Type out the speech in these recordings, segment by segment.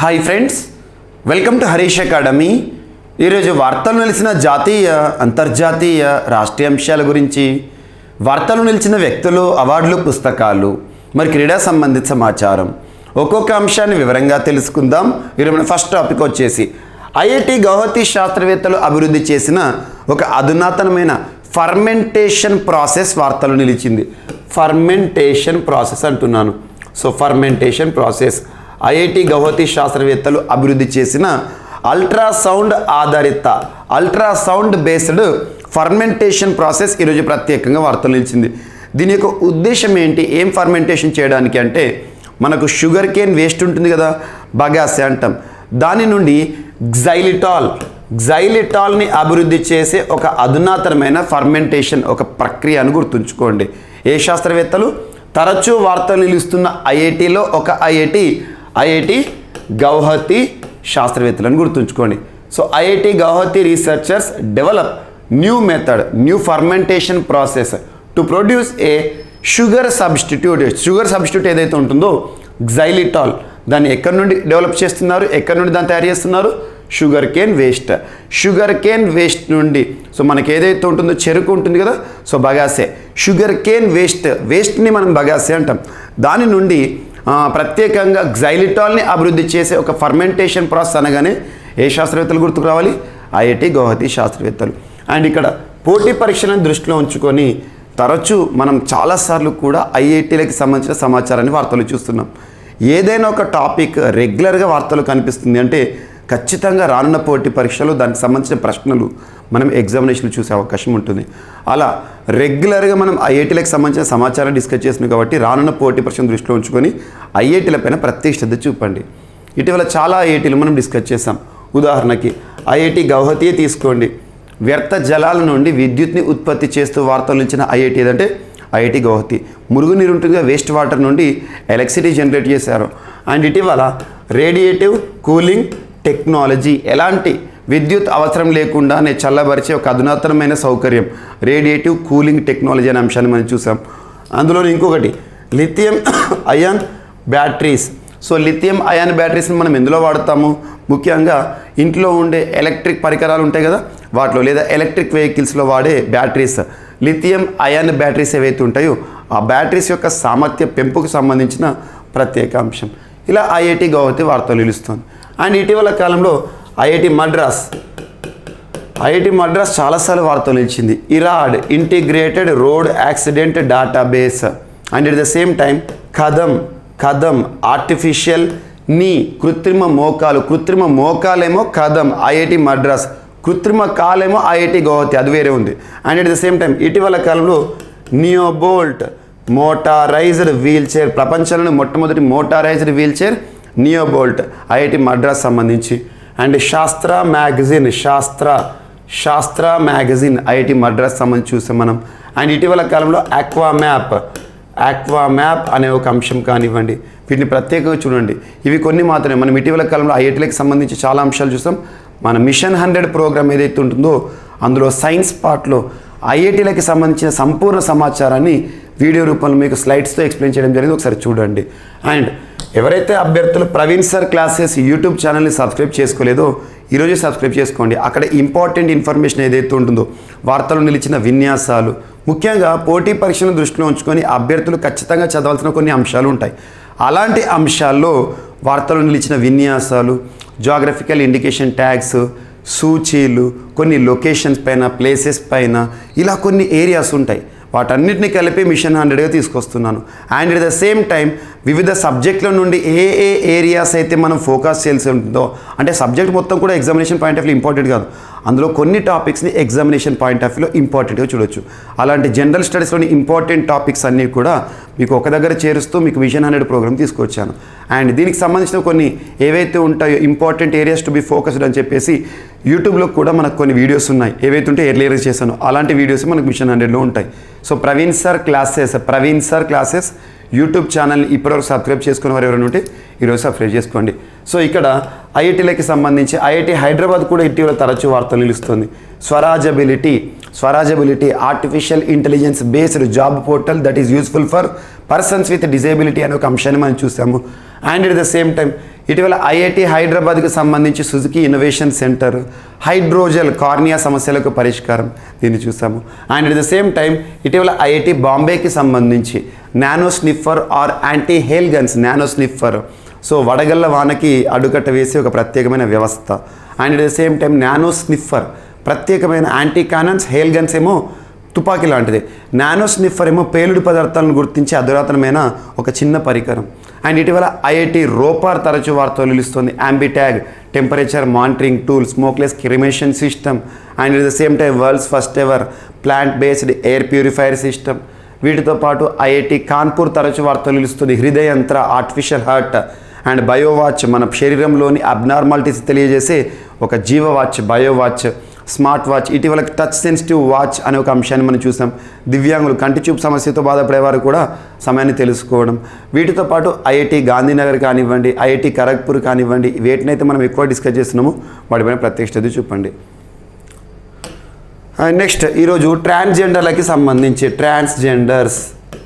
hi friends welcome to Harish academy ఈరోజు వార్తలు నిలిచిన జాతీయ అంతర్జాతీయ రాష్ట్రీయ అంశాల గురించి వార్తలు నిలిచిన వ్యక్తులు అవార్డులు పుస్తకాలు మరి క్రీడా సంబంధిత సమాచారం ఒక్కొక్క అంశాన్ని వివరంగా తెలుసుకుందాం ఈరోజు మన ఫస్ట్ టాపిక్ వచ్చేసి ఐఐటి గౌహతి శాస్త్రవేత్తలు అభివృద్ధి చేసిన ఒక అధునాతనమైన ఫర్మెంటేషన్ ప్రాసెస్ వార్తలు నిలిచింది ఫర్మెంటేషన్ ప్రాసెస్ అంటున్నాను so fermentation process IIT Guwahati శాస్త్రవేత్తలు అభివృద్ధి చేసిన అల్ట్రాసౌండ్ ఆధారిత అల్ట్రాసౌండ్ బేస్డ్ ఫర్మెంటేషన్ ప్రాసెస్ ఈరోజు ప్రత్యేకంగా వార్తలు నిలిచింది దీని యొక్క ఉద్దేశం ఏంటి ఏం ఫర్మెంటేషన్ చేయడానికి అంటే మనకు షుగర్ కేన్ వేస్ట్ ఉంటుంది కదా బగాసే అంటాం దాని నుండి గ్జైలిటాల్ గ్జైలిటాల్ని అభివృద్ధి చేసే ఒక అధునాతనమైన ఫర్మెంటేషన్ ఒక ప్రక్రియ అని గుర్తుంచుకోండి ఏ శాస్త్రవేత్తలు తరచూ వార్తలు నిలుస్తున్న ఐఐటిలో ఒక ఐఐటి ఐఐటి గౌహతి శాస్త్రవేత్తలను గుర్తుంచుకోండి so IIT Guwahati researchers develop new method new fermentation process to produce a sugar substitute sugar substitute ఏదైతే ఉంటుందో గ్జైలిటాల్ దాన్ని ఎక్కడి నుండి డెవలప్ చేస్తున్నారు ఎక్కడి నుండి దాన్ని తయారు చేస్తున్నారు sugar Kane waste sugar Kane waste నుండి సో మనకి ఏదైతే ఉంటుందో చెరుకు ఉంటుంది కదా so bagasse sugar Kane waste వేస్ట్ని మనం బగాసే అంటాం దాని నుండి ఆ, ప్రత్యేకంగా గ్జైలిటాల్ని అభివృద్ధి చేసే ఒక ఫర్మెంటేషన్ ప్రాసెస్ అనగానే ఏ శాస్త్రవేత్తలు గుర్తుకు రావాలి ఐఐటి గౌహతి శాస్త్రవేత్తలు అండ్ ఇక్కడ పోటీ పరీక్షలను దృష్టిలో ఉంచుకొని తరచూ మనం చాలాసార్లు కూడా ఐఐటీలకు సంబంధించిన సమాచారాన్ని వార్తలు చూస్తున్నాం ఏదైనా ఒక టాపిక్ రెగ్యులర్గా వార్తలు కనిపిస్తుంది అంటే ఖచ్చితంగా రానున్న పోటీ పరీక్షలు దానికి సంబంధించిన ప్రశ్నలు మనం ఎగ్జామినేషన్లు చూసే అవకాశం ఉంటుంది అలా రెగ్యులర్గా మనం ఐఐటీలకు సంబంధించిన సమాచారం డిస్కస్ చేస్తున్నాం కాబట్టి రానున్న పోటీ పరీక్షను దృష్టిలో ఉంచుకొని ఐఐటీల పైన ప్రత్యేక శ్రద్ధ చూపండి ఇటీవల చాలా ఐఐటీలు మనం డిస్కస్ చేసాం ఉదాహరణకి ఐఐటి గౌహతియే తీసుకోండి వ్యర్థ జలాల నుండి విద్యుత్ని ఉత్పత్తి చేస్తూ వార్తలు ఇచ్చిన ఐఐటి ఏదంటే ఐఐటి గౌహతి మురుగునీరు ఉంటుంది వేస్ట్ వాటర్ నుండి ఎలక్ట్రిసిటీ జనరేట్ చేశారు అండ్ ఇటీవల రేడియేటివ్ కూలింగ్ టెక్నాలజీ ఎలాంటి విద్యుత్ అవసరం లేకుండానే చల్లబరిచే ఒక అధునాతనమైన సౌకర్యం రేడియేటివ్ కూలింగ్ టెక్నాలజీ అనే అంశాన్ని మనం చూసాం అందులో ఇంకొకటి lithium ion batteries so lithium ion బ్యాటరీస్ని మనం ఎందులో వాడతాము ముఖ్యంగా ఇంట్లో ఉండే ఎలక్ట్రిక్ పరికరాలు ఉంటాయి కదా వాటిలో లేదా ఎలక్ట్రిక్ వెహికల్స్లో వాడే బ్యాటరీస్ లిథియం అయాన్ బ్యాటరీస్ ఏవైతే ఉంటాయో ఆ బ్యాటరీస్ యొక్క సామర్థ్య పెంపుకు సంబంధించిన ప్రత్యేక అంశం ఇలా ఐఐటి గౌహతి వార్తలు నిలుస్తుంది అండ్ ఇటీవల కాలంలో ఐఐటి మద్రాస్ ఐఐటి మద్రాస్ చాలాసార్లు వార్తలు నిలిచింది iRAD integrated road accident database and at the same time కదం కదం ఆర్టిఫిషియల్ నీ కృత్రిమ మోకాలు కృత్రిమ మోకాలేమో కదం ఐఐటి మద్రాస్ కృత్రిమ కాలేమో ఐఐటి గౌహతి అది వేరే ఉంది and at the same time ఇటీవల కాలంలో నియోబోల్ట్ మోటారైజ్డ్ వీల్ చైర్ ప్రపంచంలోని మొట్టమొదటి motorised wheelchair NeoBolt IIT Madras సంబంధించి అండ్ శాస్త్ర మ్యాగజిన్ శాస్త్ర శాస్త్ర మ్యాగజిన్ ఐఐటి మద్రాస్ సంబంధించి చూసాం మనం అండ్ ఇటీవల కాలంలో ఆక్వా మ్యాప్ ఆక్వా మ్యాప్ అనే ఒక అంశం కానివ్వండి వీటిని ప్రత్యేకంగా చూడండి ఇవి కొన్ని మాత్రమే మనం ఇటీవల కాలంలో ఐఐటీలకు సంబంధించి చాలా అంశాలు చూసాం మన మిషన్ హండ్రెడ్ ప్రోగ్రామ్ ఏదైతే ఉంటుందో అందులో సైన్స్ పార్ట్లో ఐఐటీలకి సంబంధించిన సంపూర్ణ సమాచారాన్ని వీడియో రూపంలో మీకు స్లైడ్స్తో ఎక్స్ప్లెయిన్ చేయడం జరిగింది ఒకసారి చూడండి అండ్ ఎవరైతే అభ్యర్థులు ప్రవీణ్ సార్ క్లాసెస్ యూట్యూబ్ ఛానల్ని సబ్స్క్రైబ్ చేసుకోలేదో ఈరోజు సబ్స్క్రైబ్ చేసుకోండి అక్కడ ఇంపార్టెంట్ ఇన్ఫర్మేషన్ ఏదైతే ఉంటుందో వార్తలు నిలిచిన విన్యాసాలు ముఖ్యంగా పోటీ పరీక్షలను దృష్టిలో ఉంచుకొని అభ్యర్థులు ఖచ్చితంగా చదవాల్సిన కొన్ని అంశాలు ఉంటాయి అలాంటి అంశాల్లో వార్తలు నిలిచిన విన్యాసాలు జాగ్రఫికల్ ఇండికేషన్ ట్యాగ్స్ సూచీలు కొన్ని లొకేషన్స్ పైన ప్లేసెస్ పైన ఇలా కొన్ని ఏరియాస్ ఉంటాయి వాటన్నిటిని కలిపి మిషన్ హండ్రెడ్గా తీసుకొస్తున్నాను and at the same time వివిధ సబ్జెక్టుల నుండి ఏ ఏ ఏరియాస్ అయితే మనం ఫోకస్ చేయాల్సి ఉంటుందో అంటే సబ్జెక్ట్ మొత్తం కూడా examination point of view important కాదు అందులో కొన్ని టాపిక్స్ని ఎగ్జామినేషన్ పాయింట్ ఆఫ్ వ్యూలో ఇంపార్టెంట్గా చూడొచ్చు అలాంటి జనరల్ స్టడీస్లోని ఇంపార్టెంట్ టాపిక్స్ అన్నీ కూడా మీకు ఒక దగ్గర చేరుస్తూ మీకు విజన్ హండ్రెడ్ ప్రోగ్రామ్ తీసుకొచ్చాను అండ్ దీనికి సంబంధించిన కొన్ని ఏవైతే ఉంటాయో important areas to be focused అని చెప్పేసి యూట్యూబ్లో కూడా మనకు కొన్ని వీడియోస్ ఉన్నాయి ఏవైతే ఉంటే ఎర్లియర్ చేశాను అలాంటి వీడియోస్ మనకు మిషన్ హండ్రెడ్లో ఉంటాయి so Praveen sir classes Praveen sir classes YouTube ఛానల్ని ఇప్పటివరకు సబ్స్క్రైబ్ చేసుకున్న వారు ఎవరైనా ఉంటే ఈరోజు సబ్స్క్రైబ్ చేసుకోండి సో ఇక్కడ ఐఐటీలకి సంబంధించి ఐఐటి హైదరాబాద్ కూడా ఇటీవల తరచూ వార్తలు నిలుస్తుంది Swarajability Swarajability artificial intelligence based job portal that is useful for persons with disability అనే ఒక అంశాన్ని మనం చూసాము and at the same time ఇటీవల ఐఐటి హైదరాబాద్కి సంబంధించి Suzuki innovation centre hydrogel cornea సమస్యలకు పరిష్కారం దీన్ని చూసాము and at the same time ఇటీవల ఐఐటి బాంబేకి సంబంధించి nano sniffer or anti hail guns nano sniffer so వడగళ్ళ వానకి అడ్డుకట్ట వేసి ఒక ప్రత్యేకమైన వ్యవస్థ and at the same time nano sniffer ప్రత్యేకమైన యాంటీ కానన్స్ హేల్ గన్స్ ఏమో తుపాకీ లాంటిది నానో స్నిఫర్ ఏమో పేలుడు పదార్థాలను గుర్తించే అధునాతనమైన ఒక చిన్న పరికరం అండ్ ఇటీవల ఐఐటి రోపార్ తరచూ వార్తలు నిలుస్తుంది AmbiTag temperature monitoring tool smokeless cremation system and at the same time world's first ever plant based air purifier system వీటితో పాటు ఐఐటి కాన్పూర్ తరచూ వార్తలు నిలుస్తుంది Hridayantra artificial heart and BioWatch మన శరీరంలోని అబ్నార్మాలిటీస్ తెలియజేసే ఒక జీవవాచ్ బయోవాచ్ స్మార్ట్ వాచ్ ఇటీవల టచ్ సెన్సిటివ్ వాచ్ అనే ఒక అంశాన్ని మనం చూసాం దివ్యాంగులు కంటి చూపు సమస్యతో బాధపడేవారు కూడా సమయాన్ని తెలుసుకోవడం వీటితో పాటు ఐఐటి గాంధీనగర్ కానివ్వండి ఐఐటి ఖరగ్పూర్ కానివ్వండి వేటినైతే మనం ఎక్కువ డిస్కస్ చేస్తున్నామో వాటిపైన ప్రత్యేక శ్రద్ధ చూపండి నెక్స్ట్ ఈరోజు ట్రాన్స్జెండర్లకి సంబంధించి ట్రాన్స్జెండర్స్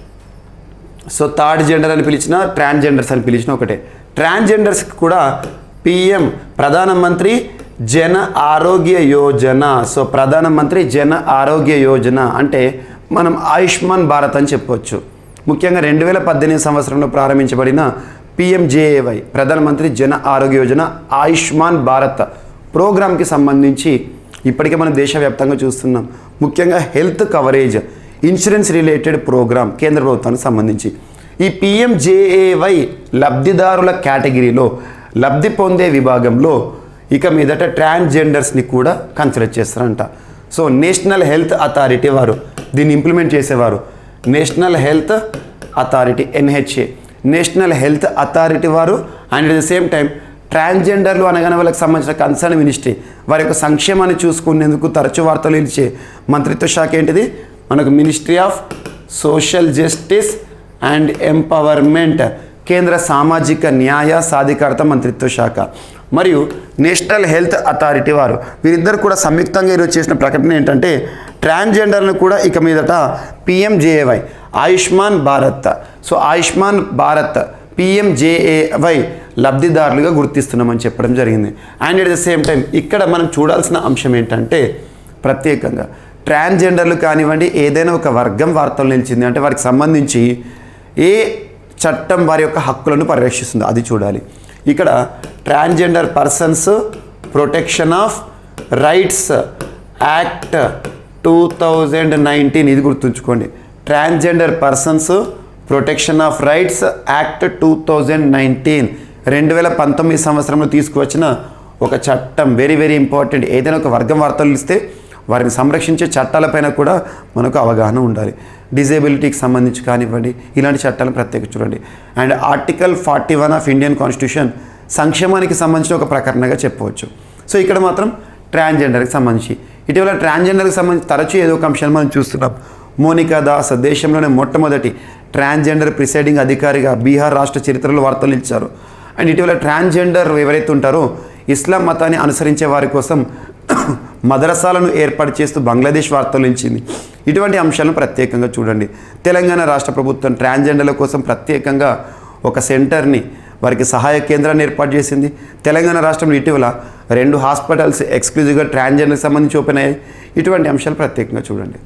సో థర్డ్ జెండర్ అని పిలిచిన ట్రాన్స్జెండర్స్ అని పిలిచిన ఒకటే ట్రాన్స్జెండర్స్కి కూడా పిఎం ప్రధానమంత్రి జన ఆరోగ్య యోజన సో ప్రధానమంత్రి జన ఆరోగ్య యోజన అంటే మనం ఆయుష్మాన్ భారత్ అని చెప్పొచ్చు ముఖ్యంగా రెండు వేల పద్దెనిమిది సంవత్సరంలో ప్రారంభించబడిన పిఎంజేఏవై ప్రధానమంత్రి జన ఆరోగ్య యోజన ఆయుష్మాన్ భారత్ ప్రోగ్రామ్కి సంబంధించి ఇప్పటికే మనం దేశవ్యాప్తంగా చూస్తున్నాం ముఖ్యంగా health coverage insurance related programme కేంద్ర ప్రభుత్వానికి సంబంధించి ఈ పిఎంజేఏవై లబ్ధిదారుల కేటగిరీలో లబ్ధి పొందే విభాగంలో ఇక మీదట ట్రాన్స్జెండర్స్ని కూడా కన్సిడర్ చేస్తారంట సో నేషనల్ హెల్త్ అథారిటీ వారు దీన్ని ఇంప్లిమెంట్ చేసేవారు national health authority NHA national health authority వారు and at the same time ట్రాన్స్జెండర్లు అనగానే వాళ్ళకి సంబంధించిన కన్సర్న్ మినిస్ట్రీ వారి యొక్క సంక్షేమాన్ని చూసుకునేందుకు తరచు వార్తలు ఇచ్చే మంత్రిత్వ శాఖ ఏంటిది మనకు ministry of social justice and empowerment కేంద్ర సామాజిక న్యాయ సాధికారత మంత్రిత్వ శాఖ మరియు నేషనల్ హెల్త్ అథారిటీ వారు వీరిద్దరు కూడా సంయుక్తంగా ఈరోజు చేసిన ప్రకటన ఏంటంటే ట్రాన్స్జెండర్ను కూడా ఇక మీదట PMJAY Ayushman Bharat so Ayushman Bharat PMJAY లబ్ధిదారులుగా గుర్తిస్తున్నామని చెప్పడం జరిగింది and at the same time ఇక్కడ మనం చూడాల్సిన అంశం ఏంటంటే ప్రత్యేకంగా ట్రాన్స్జెండర్లు కానివ్వండి ఏదైనా ఒక వర్గం వార్తలు నిలిచింది అంటే వారికి సంబంధించి ఏ చట్టం వారి యొక్క హక్కులను పరిరక్షిస్తుందో అది చూడాలి ఇక్కడ transgender persons protection of rights act two thousand nineteen ఇది గుర్తుంచుకోండి transgender persons protection of rights act two thousand nineteen రెండు వేల పంతొమ్మిది సంవత్సరంలో తీసుకువచ్చిన ఒక చట్టం వెరీ వెరీ ఇంపార్టెంట్ ఏదైనా ఒక వర్గం వార్తలు ఇస్తే వారిని సంరక్షించే చట్టాలపైన కూడా మనకు అవగాహన ఉండాలి డిజేబిలిటీకి సంబంధించి కానివ్వండి ఇలాంటి చట్టాలను ప్రత్యేక చూడండి and article forty one of Indian constitution సంక్షేమానికి సంబంధించిన ఒక ప్రకటనగా చెప్పవచ్చు సో ఇక్కడ మాత్రం ట్రాన్స్జెండర్కి సంబంధించి ఇటీవల ట్రాన్స్జెండర్కి సంబంధించి తరచూ ఏదో ఒక అంశాన్ని మనం చూస్తున్నాం మోనికా దాస్ దేశంలోనే మొట్టమొదటి ట్రాన్స్జెండర్ ప్రిసైడింగ్ అధికారిగా బీహార్ రాష్ట్ర చరిత్రలో వార్తలు ఇచ్చారు అండ్ ఇటీవల ట్రాన్స్జెండర్ ఎవరైతే ఉంటారో ఇస్లాం మతాన్ని అనుసరించే వారి కోసం మదరసాలను ఏర్పాటు చేస్తూ బంగ్లాదేశ్ వార్తలు ఇచ్చింది ఇటువంటి అంశాలను ప్రత్యేకంగా చూడండి తెలంగాణ రాష్ట్ర ప్రభుత్వం ట్రాన్స్జెండర్ల కోసం ప్రత్యేకంగా ఒక సెంటర్ని వారికి సహాయ కేంద్రాన్ని ఏర్పాటు చేసింది తెలంగాణ రాష్ట్రంలో ఇటీవల రెండు హాస్పిటల్స్ ఎక్స్క్లూజివ్గా ట్రాన్స్జెండర్కి సంబంధించి ఓపెన్ అయ్యాయి ఇటువంటి అంశాలు ప్రత్యేకంగా చూడండి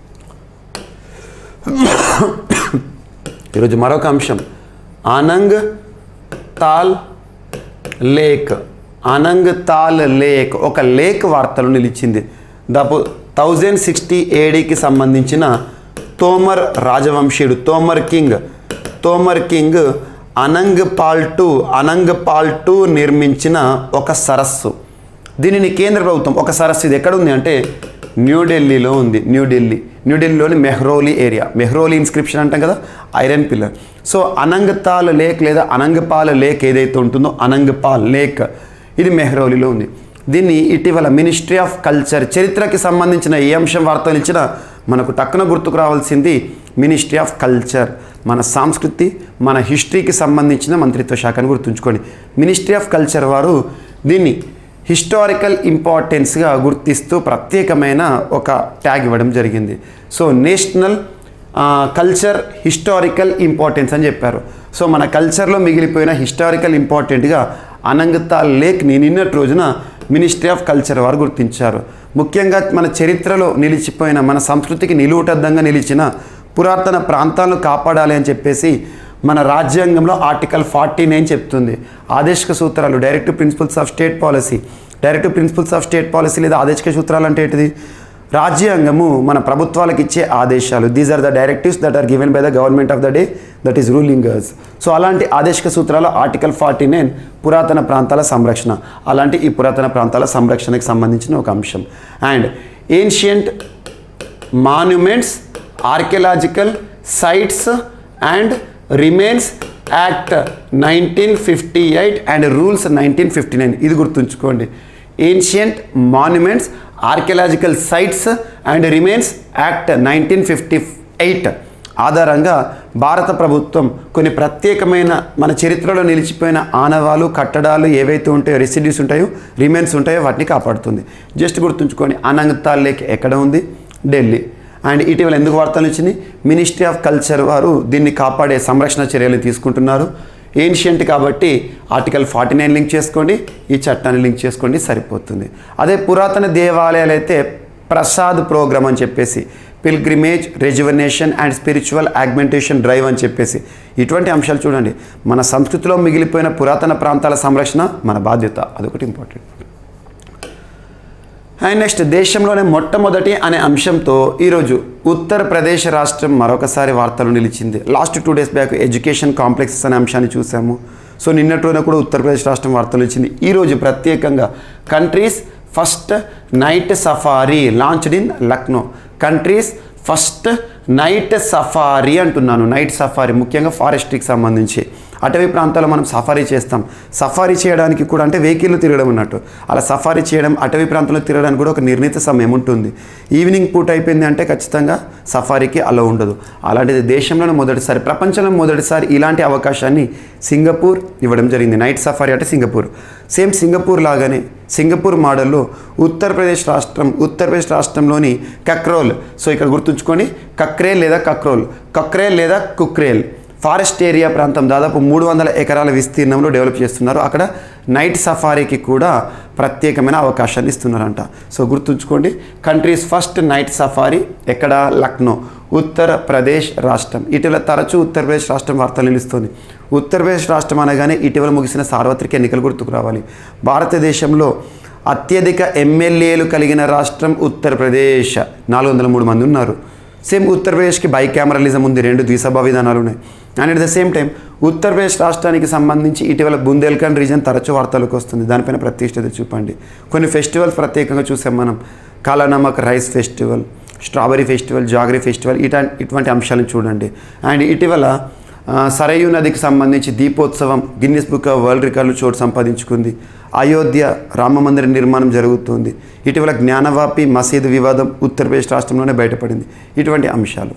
ఈరోజు మరొక అంశం ఆనంగ్ తాల్ లేక్ అనంగ్ తాల్ లేక్ ఒక లేక్ వార్తలు నిలిచింది దాపు థౌజండ్ సిక్స్టీ ఏడీకి సంబంధించిన తోమర్ రాజవంశీయుడు Tomar king Tomar king Anang Pal two Anang Pal two నిర్మించిన ఒక సరస్సు దీనిని కేంద్ర ప్రభుత్వం ఒక సరస్సు ఇది ఎక్కడ ఉంది అంటే న్యూఢిల్లీలో ఉంది న్యూఢిల్లీ న్యూఢిల్లీలోని మెహ్రోలీ ఏరియా మెహ్రోలీ ఇన్స్క్రిప్షన్ అంటాం కదా iron pillar so Anangtal lake లేదా అనంగపాల్ లేక్ ఏదైతే ఉంటుందో అనంగపాల్ లేక్ ఇది మెహ్రోలీలో ఉంది దీన్ని ఇటీవల మినిస్ట్రీ ఆఫ్ కల్చర్ చరిత్రకి సంబంధించిన ఏ అంశం వార్తలు ఇచ్చినా మనకు టక్కున గుర్తుకు రావాల్సింది మినిస్ట్రీ ఆఫ్ కల్చర్ మన సంస్కృతి మన హిస్టరీకి సంబంధించిన మంత్రిత్వ శాఖను గుర్తుంచుకోండి మినిస్ట్రీ ఆఫ్ కల్చర్ వారు దీన్ని హిస్టారికల్ ఇంపార్టెన్స్గా గుర్తిస్తూ ప్రత్యేకమైన ఒక ట్యాగ్ ఇవ్వడం జరిగింది so national culture historical importance అని చెప్పారు సో మన కల్చర్లో మిగిలిపోయిన హిస్టారికల్ ఇంపార్టెంట్గా అనంగతాల్ లేక్ని నిన్నటి రోజున మినిస్ట్రీ ఆఫ్ కల్చర్ వారు గుర్తించారు ముఖ్యంగా మన చరిత్రలో నిలిచిపోయిన మన సంస్కృతికి నిలువుటద్దంగా నిలిచిన పురాతన ప్రాంతాలను కాపాడాలి అని చెప్పేసి మన రాజ్యాంగంలో ఆర్టికల్ ఫార్టీ నైన్ చెప్తుంది ఆదేశిక సూత్రాలు direct principles of state policy direct principles of state policy లేదా ఆదేశిక సూత్రాలు అంటే ఏంటిది రాజ్యాంగము మన ప్రభుత్వాలకు ఇచ్చే ఆదేశాలు these are the directives that are given by the government of the day that is ruling us so అలాంటి ఆదేశిక సూత్రాలు ఆర్టికల్ ఫార్టీ నైన్ పురాతన ప్రాంతాల సంరక్షణ అలాంటి ఈ పురాతన ప్రాంతాల సంరక్షణకి సంబంధించిన ఒక అంశం and ancient monuments archaeological sites and remains act nineteen fifty eight and rules nineteen fifty nine ఇది గుర్తుంచుకోండి ancient monuments archaeological sites and remains act nineteen fifty eight ఆధారంగా భారత ప్రభుత్వం కొన్ని ప్రత్యేకమైన మన చరిత్రలో నిలిచిపోయిన ఆనవాలు కట్టడాలు ఏవైతే ఉంటాయో రెసిడ్యూస్ ఉంటాయో రిమైన్స్ ఉంటాయో వాటిని కాపాడుతుంది జస్ట్ గుర్తుంచుకోండి అనంగతాల్ లేక్ ఎక్కడ ఉంది ఢిల్లీ అండ్ ఇటీవల ఎందుకు వార్తలు వచ్చినాయి మినిస్ట్రీ ఆఫ్ కల్చర్ వారు దీన్ని కాపాడే సంరక్షణ చర్యలు తీసుకుంటున్నారు ఏన్షియంట్ కాబట్టి ఆర్టికల్ ఫార్టీ నైన్ లింక్ చేసుకోండి ఈ చట్టాన్ని లింక్ చేసుకోండి సరిపోతుంది అదే పురాతన దేవాలయాలు అయితే ప్రసాద్ ప్రోగ్రామ్ అని చెప్పేసి pilgrimage rejuvenation and spiritual augmentation drive అని చెప్పేసి ఇటువంటి అంశాలు చూడండి మన సంస్కృతిలో మిగిలిపోయిన పురాతన ప్రాంతాల సంరక్షణ మన బాధ్యత అదొకటి ఇంపార్టెంట్ అండ్ నెక్స్ట్ దేశంలోనే మొట్టమొదటి అనే అంశంతో ఈరోజు ఉత్తరప్రదేశ్ రాష్ట్రం మరొకసారి వార్తలు నిలిచింది last two days back education complexes అనే అంశాన్ని చూసాము సో నిన్నటి రోజున కూడా ఉత్తరప్రదేశ్ రాష్ట్రం వార్తలు ఇచ్చింది ఈరోజు ప్రత్యేకంగా country's first night safari launched in Lucknow country's first night safari అంటున్నాను నైట్ సఫారీ ముఖ్యంగా ఫారెస్ట్రీకి సంబంధించి అటవీ ప్రాంతాల్లో మనం సఫారీ చేస్తాం సఫారీ చేయడానికి కూడా అంటే వెహికల్ తిరగడం ఉన్నట్టు అలా సఫారీ చేయడం అటవీ ప్రాంతంలో తిరగడానికి కూడా ఒక నిర్ణీత సమయం ఉంటుంది ఈవినింగ్ పూట అయిపోయింది అంటే ఖచ్చితంగా సఫారీకి అలా ఉండదు అలాంటిది దేశంలోనే మొదటిసారి ప్రపంచంలో మొదటిసారి ఇలాంటి అవకాశాన్ని సింగపూర్ ఇవ్వడం జరిగింది నైట్ సఫారీ అంటే సింగపూర్ సేమ్ సింగపూర్ లాగానే సింగపూర్ మోడల్లో ఉత్తరప్రదేశ్ రాష్ట్రం ఉత్తరప్రదేశ్ రాష్ట్రంలోని కక్రోల్ సో ఇక్కడ గుర్తుంచుకోండి కక్రేల్ లేదా కక్రోల్ కక్రేల్ లేదా కుక్రేల్ ఫారెస్ట్ ఏరియా ప్రాంతం దాదాపు మూడు వందల ఎకరాల విస్తీర్ణంలో డెవలప్ చేస్తున్నారు అక్కడ నైట్ సఫారీకి కూడా ప్రత్యేకమైన అవకాశాన్ని ఇస్తున్నారంట సో గుర్తుంచుకోండి కంట్రీస్ ఫస్ట్ నైట్ సఫారీ ఎక్కడ లక్నో ఉత్తరప్రదేశ్ రాష్ట్రం ఇటీవల తరచూ ఉత్తరప్రదేశ్ రాష్ట్రం వార్తలు నిలుస్తుంది ఉత్తరప్రదేశ్ రాష్ట్రం అనగానే ఇటీవల ముగిసిన సార్వత్రిక ఎన్నికలు గుర్తుకు రావాలి భారతదేశంలో అత్యధిక ఎమ్మెల్యేలు కలిగిన రాష్ట్రం ఉత్తరప్రదేశ్ నాలుగు వందల మూడు మంది ఉన్నారు సేమ్ ఉత్తరప్రదేశ్కి బై క్యామరలిజం ఉంది రెండు ద్విసభా విధానాలు ఉన్నాయి and at the same time Uttar Pradesh రాష్ట్రానికి సంబంధించి ఇటీవల బుందేల్ఖండ్ రీజన్ తరచూ వార్తలకు వస్తుంది దానిపైన ప్రతిష్టత చూపండి కొన్ని ఫెస్టివల్స్ ప్రత్యేకంగా చూసాం మనం Kalanamak rice festival strawberry festival jaggery festival ఇటా ఇటువంటి అంశాలను చూడండి అండ్ ఇటీవల ఆ, సరయూ నదికి సంబంధించి దీపోత్సవం గిన్నిస్ బుక్ ఆఫ్ వరల్డ్ రికార్డులు చోటు సంపాదించుకుంది అయోధ్య రామ మందిర నిర్మాణం జరుగుతుంది ఇటీవల జ్ఞానవాపి మసీదు వివాదం ఉత్తరప్రదేశ్ రాష్ట్రంలోనే బయటపడింది ఇటువంటి అంశాలు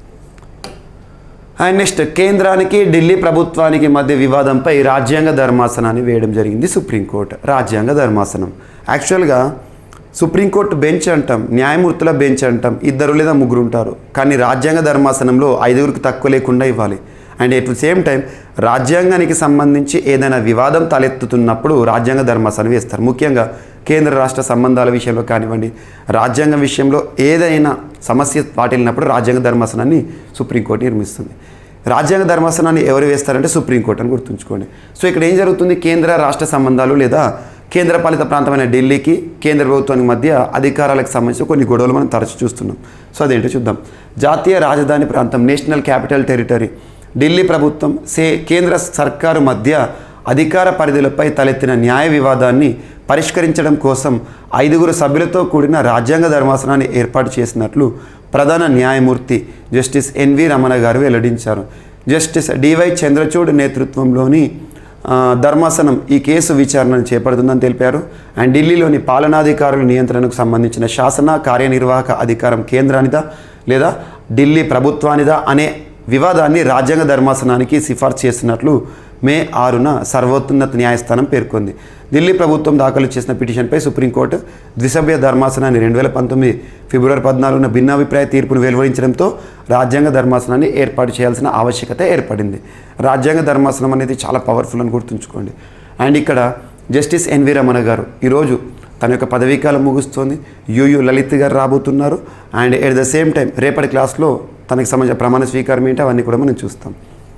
అండ్ నెక్స్ట్ కేంద్రానికి ఢిల్లీ ప్రభుత్వానికి మధ్య వివాదంపై రాజ్యాంగ ధర్మాసనాన్ని వేయడం జరిగింది సుప్రీంకోర్టు రాజ్యాంగ ధర్మాసనం యాక్చువల్గా సుప్రీంకోర్టు బెంచ్ అంటాం న్యాయమూర్తుల బెంచ్ అంటాం ఇద్దరు లేదా ముగ్గురు ఉంటారు కానీ రాజ్యాంగ ధర్మాసనంలో ఐదుగురికి తక్కువ లేకుండా ఇవ్వాలి and at the same time రాజ్యాంగానికి సంబంధించి ఏదైనా వివాదం తలెత్తుతున్నప్పుడు రాజ్యాంగ ధర్మాసనం వేస్తారు ముఖ్యంగా కేంద్ర రాష్ట్ర సంబంధాల విషయంలో కానివ్వండి రాజ్యాంగం విషయంలో ఏదైనా సమస్య వాటిల్లినప్పుడు రాజ్యాంగ ధర్మాసనాన్ని సుప్రీంకోర్టు నిర్మిస్తుంది రాజ్యాంగ ధర్మాసనాన్ని ఎవరు వేస్తారంటే సుప్రీంకోర్టు అని గుర్తుంచుకోండి సో ఇక్కడ ఏం జరుగుతుంది కేంద్ర రాష్ట్ర సంబంధాలు లేదా కేంద్ర పాలిత ప్రాంతమైన ఢిల్లీకి కేంద్ర ప్రభుత్వానికి మధ్య అధికారాలకు సంబంధించి కొన్ని గొడవలు మనం తరచు చూస్తున్నాం సో అదేంటో చూద్దాం జాతీయ రాజధాని ప్రాంతం నేషనల్ క్యాపిటల్ టెరిటరీ ఢిల్లీ ప్రభుత్వం సే కేంద్ర సర్కారు మధ్య అధికార పరిధులపై తలెత్తిన న్యాయ వివాదాన్ని పరిష్కరించడం కోసం ఐదుగురు సభ్యులతో కూడిన రాజ్యాంగ ధర్మాసనాన్ని ఏర్పాటు చేసినట్లు ప్రధాన న్యాయమూర్తి జస్టిస్ ఎన్వి రమణ గారు వెల్లడించారు జస్టిస్ డివై చంద్రచూడ్ నేతృత్వంలోని ఆ, ధర్మాసనం ఈ కేసు విచారణను చేపడుతుందని తెలిపారు అండ్ ఢిల్లీలోని పాలనాధికారుల నియంత్రణకు సంబంధించిన శాసన కార్యనిర్వాహక అధికారం కేంద్రానిదా లేదా ఢిల్లీ ప్రభుత్వానిదా అనే వివాదాన్ని రాజ్యాంగ ధర్మాసనానికి సిఫార్సు చేస్తున్నట్లు మే ఆరున సర్వోన్నత న్యాయస్థానం పేర్కొంది ఢిల్లీ ప్రభుత్వం దాఖలు చేసిన పిటిషన్పై సుప్రీంకోర్టు ద్విసభ్య ధర్మాసనాన్ని రెండు వేల పంతొమ్మిది ఫిబ్రవరి పద్నాలుగున భిన్నాభిప్రాయ తీర్పును వెలువరించడంతో రాజ్యాంగ ధర్మాసనాన్ని ఏర్పాటు చేయాల్సిన ఆవశ్యకత ఏర్పడింది రాజ్యాంగ ధర్మాసనం అనేది చాలా పవర్ఫుల్ అని గుర్తుంచుకోండి అండ్ ఇక్కడ జస్టిస్ ఎన్వి రమణ గారు ఈరోజు తన యొక్క పదవీకాలం ముగుస్తోంది యుయు లలిత్ గారు రాబోతున్నారు and at the same time రేపటి క్లాస్లో తనకి సంబంధించిన ప్రమాణ స్వీకారం ఏంటి అవన్నీ కూడా మనం చూస్తాం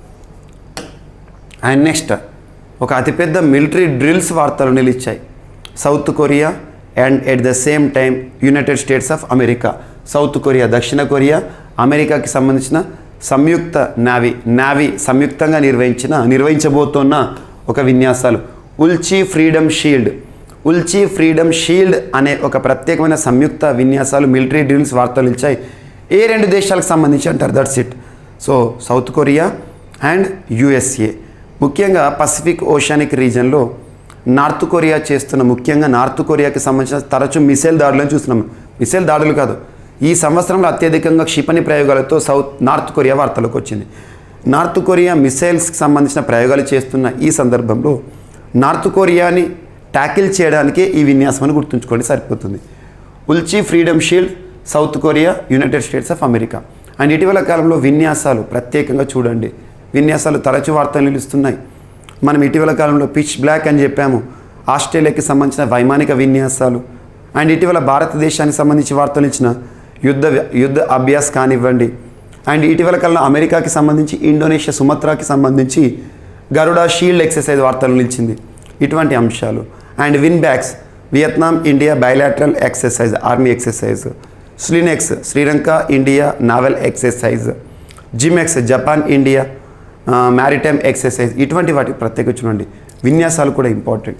అండ్ నెక్స్ట్ ఒక అతిపెద్ద మిలిటరీ డ్రిల్స్ వార్తలు నిలిచాయి South Korea and at the same time United States of America South Korea దక్షిణ కొరియా అమెరికాకి సంబంధించిన సంయుక్త నావీ నావీ సంయుక్తంగా నిర్వహించిన నిర్వహించబోతున్న ఒక విన్యాసాలు Ulchi Freedom Shield Ulchi Freedom Shield అనే ఒక ప్రత్యేకమైన సంయుక్త విన్యాసాలు మిలిటరీ డ్రిల్స్ వార్తలు ఇచ్చాయి ఏ రెండు దేశాలకు సంబంధించి అంటారు that's it so South Korea and USA ముఖ్యంగా పసిఫిక్ ఓషానిక్ రీజన్లో నార్త్ కొరియా చేస్తున్న ముఖ్యంగా నార్త్ కొరియాకి సంబంధించిన తరచూ మిసైల్ దాడులను చూస్తున్నాం మిసైల్ దాడులు కాదు ఈ సంవత్సరంలో అత్యధికంగా క్షిపణి ప్రయోగాలతో సౌత్ నార్త్ కొరియా వార్తలకు వచ్చింది నార్త్ కొరియా మిసైల్స్కి సంబంధించిన ప్రయోగాలు చేస్తున్న ఈ సందర్భంలో నార్త్ కొరియాని ట్యాకిల్ చేయడానికే ఈ విన్యాసం అని గుర్తుంచుకోండి సరిపోతుంది Ulchi Freedom Shield South Korea United States of America and ఇటీవల కాలంలో విన్యాసాలు ప్రత్యేకంగా చూడండి విన్యాసాలు తరచు వార్తలు నిలుస్తున్నాయి మనం ఇటీవల కాలంలో పిచ్ బ్లాక్ అని చెప్పాము ఆస్ట్రేలియాకి సంబంధించిన వైమానిక విన్యాసాలు అండ్ ఇటీవల భారతదేశానికి సంబంధించి వార్తలు ఇచ్చిన యుద్ధ యుద్ధ అభ్యాస్ కానివ్వండి అండ్ ఇటీవల కాలంలో అమెరికాకి సంబంధించి ఇండోనేషియా సుమత్రాకి సంబంధించి గరుడా షీల్డ్ ఎక్సర్సైజ్ వార్తలు నిలిచింది ఇటువంటి అంశాలు and VINBAX Vietnam India bilateral exercise army exercise SLINEX Sri Lanka India naval exercise JIMEX Japan India maritime exercise ఇటువంటి వాటికి ప్రత్యేక చూడండి విన్యాసాలు కూడా ఇంపార్టెంట్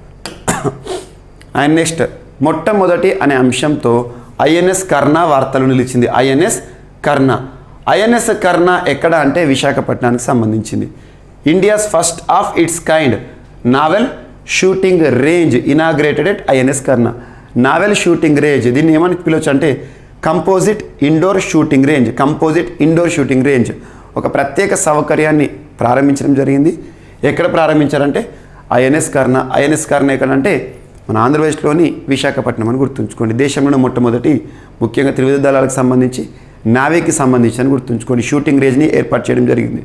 అండ్ నెక్స్ట్ మొట్టమొదటి అనే అంశంతో ఐఎన్ఎస్ కర్ణ వార్తలు నిలిచింది ఐఎన్ఎస్ కర్ణ ఐఎన్ఎస్ కర్ణ ఎక్కడ అంటే విశాఖపట్నానికి సంబంధించింది India's first of its kind naval shooting range inaugurated at INS Karna naval shooting range దీన్ని ఏమని పిలవచ్చు అంటే composite indoor shooting range composite indoor shooting range ఒక ప్రత్యేక సౌకర్యాన్ని ప్రారంభించడం జరిగింది ఎక్కడ ప్రారంభించారంటే ఐఎన్ఎస్ కర్ణ ఐఎన్ఎస్ కర్ణ ఎక్కడంటే మన ఆంధ్రప్రదేశ్లోని విశాఖపట్నం అని గుర్తుంచుకోండి దేశంలోనే మొట్టమొదటి ముఖ్యంగా త్రివిధ దళాలకు సంబంధించి నావీకి సంబంధించి అని గుర్తుంచుకోండి షూటింగ్ రేంజ్ని ఏర్పాటు చేయడం జరిగింది